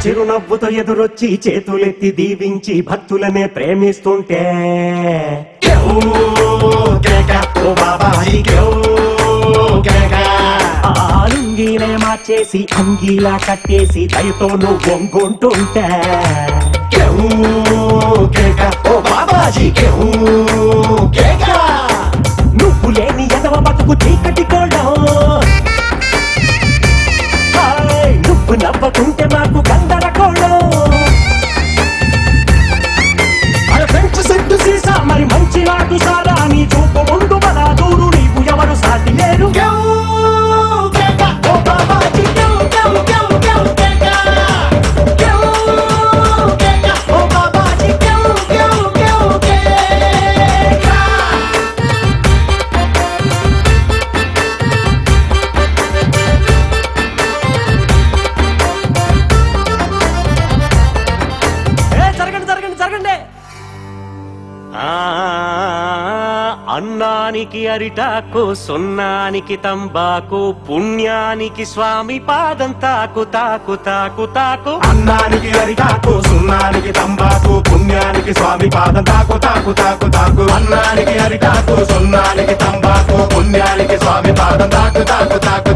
చిరునవ్వుతో ఎదురొచ్చి చేతులెత్తి దీవించి భక్తులనే ప్రేమిస్తుంటే కేవ్ కేక ఓ బాబాజీ కేవ్ కేక ఆ లుంగీనే మార్చేసి అంగీలా కట్టేసి దయతో నువ్వు వంగుంటుంటే కేవ్ కేక ఓ బాబాజీ కేవ్ కేక నువ్వు లేని ఎదవ బతుకు చీకటి కోడం హాయ్, నువ్వు నవ్వకుంటే నాకు గందరగోళం అరే ఫ్రెంచ్ సెట్టు సీసా మరి మంచి నాటు సారా నీ చూపు ముందు మన దూరు నీవు ఎవరు సాటి లేరు కేవ్ కేక ఓ బాబాజీ కేవ్ కేవ్ కేవ్ కేవ్ కేక కేవ్ కేక ఓ బాబాజీ కేవ్ కేవ్ కేవ్ కేక ఏ, జరగండి జరగండి జరగండి ఆ, అన్నానికి అరిటాకు సున్నానికి తంబాకు పుణ్యానికి స్వామి పాదం తాకు తాకు తాకు తాకు అన్నానికి అరిటాకు సున్నానికి తంబాకు పుణ్యానికి స్వామి పాదం తాకు తాకు తాకు తాకు అన్నానికి అరిటాకు సున్నానికి తంబాకు పుణ్యానికి స్వామి పాదం తాకు తాకు తాకు